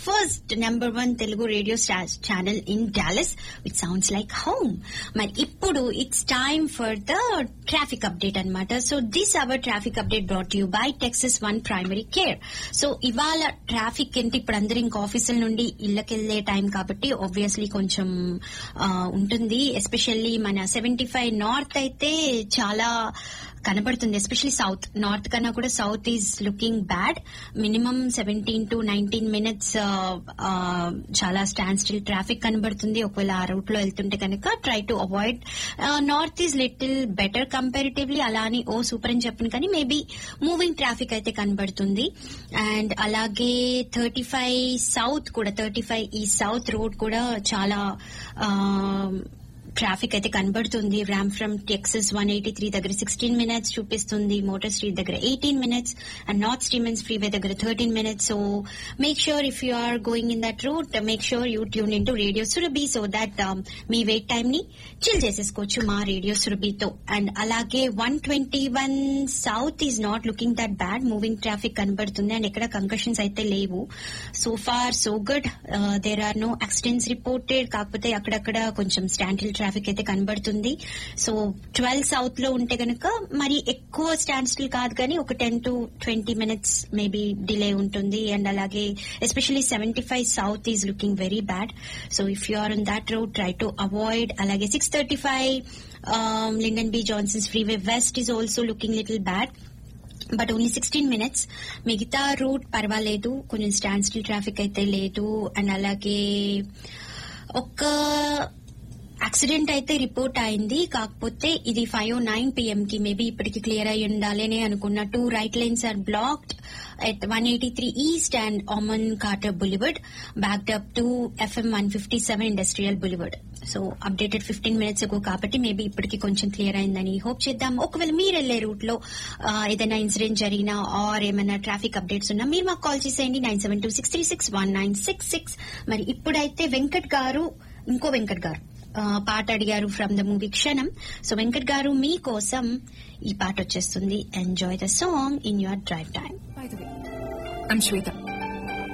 First number one Telugu radio channel in Dallas which sounds like home మరి ఇప్పుడు it's time for the traffic update అనమాట so this hour traffic update brought you by Texas one primary care so ఇవాళ traffic ఏంటి ఇప్పుడు అందరూ ఇంకా ఆఫీసుల నుండి ఇళ్ళకెళ్లే టైం కాబట్టి ఆబ్వియస్లీ కొంచెం ఆ, ఉంటుంది ఎస్పెషల్లీ మన సెవెంటీ ఫైవ్ నార్త్ అయితే చాలా కనబడుతుంది ఎస్పెషల్లీ సౌత్ నార్త్ కన్నా కూడా south is looking bad minimum seventeen to nineteen minutes చాలా స్టాండ్ స్టిల్ ట్రాఫిక్ కనబడుతుంది ఒకవేళ ఆ రూట్ లో వెళ్తుంటే కనుక try to avoid north is little better comparatively అలా అని ఓ సూపర్ అని చెప్పను కానీ మేబీ మూవింగ్ ట్రాఫిక్ అయితే కనబడుతుంది అండ్ అలాగే థర్టీ ఫైవ్ సౌత్ కూడా థర్టీ ఫైవ్ ఈ సౌత్ రోడ్ కూడా చాలా ఆ, ట్రాఫిక్ అయితే కనబడుతుంది ramp from Texas one eighty three దగ్గర సిక్స్టీన్ మినిట్స్ చూపిస్తుంది మోటార్ స్ట్రీట్ దగ్గర eighteen minutes and north Stemmons freeway దగ్గర thirteen minutes so make sure if you are going in that route make sure you tune in to radio Surabhi so that మీ wait time ని chill చేసేసుకోవచ్చు మా రేడియో సురభితో and అలాగే one twenty one south is not looking that bad moving traffic కనబడుతుంది and ఎక్కడ congestions అయితే లేవు so far so good there are no accidents reported కాకపోతే అక్కడక్కడ కొంచెం స్టాండిల్ ట్రాఫిక్ అయితే కనబడుతుంది సో ట్వెల్వ్ సౌత్ లో ఉంటే గనక మరి ఎక్కువ స్టాండ్ స్టిల్ కాదు కానీ ఒక ten to twenty minutes maybe delay ఉంటుంది అండ్ అలాగే especially seventy five south is looking very bad so if you are in that road try to avoid అలాగే six thirty five Lyndon B Johnson's freeway west is also looking little bad but only sixteen minutes మిగతా route పర్వాలేదు కొంచెం stand still traffic అయితే లేదు and అలాగే ఒక్క accident అయితే report అయింది కాకపోతే ఇది ఫైవ్ ఓ నైన్ పిఎం కి మేబీ ఇప్పటికి క్లియర్ అయి ఉండాలని అనుకున్న two right lanes are blocked at one eighty three east and Amon Carter boulevard backed up to FM one fifty seven industrial boulevard so updated fifteen minutes ago కాబట్టి maybe ఇప్పటికి కొంచెం clear అయిందని hope చేద్దాం ఒకవేళ మీరు వెళ్లే route లో ఆ, ఏదైనా ఇన్సిడెంట్ జరిగినా ఆర్ ఏమైనా ట్రాఫిక్ అప్డేట్స్ ఉన్నా మీరు మాకు కాల్ చేసేయండి nine seven two six three six one nine six six మరి ఇప్పుడైతే వెంకట్ గారు ఇంకో వెంకట్ గారు ఆ, పాట అడిగారు from the movie Kshanam so Venkat garu మీకోసం ఈ పాట వచ్చేస్తుంది enjoy the song in your drive time By the way, I'm Shweta.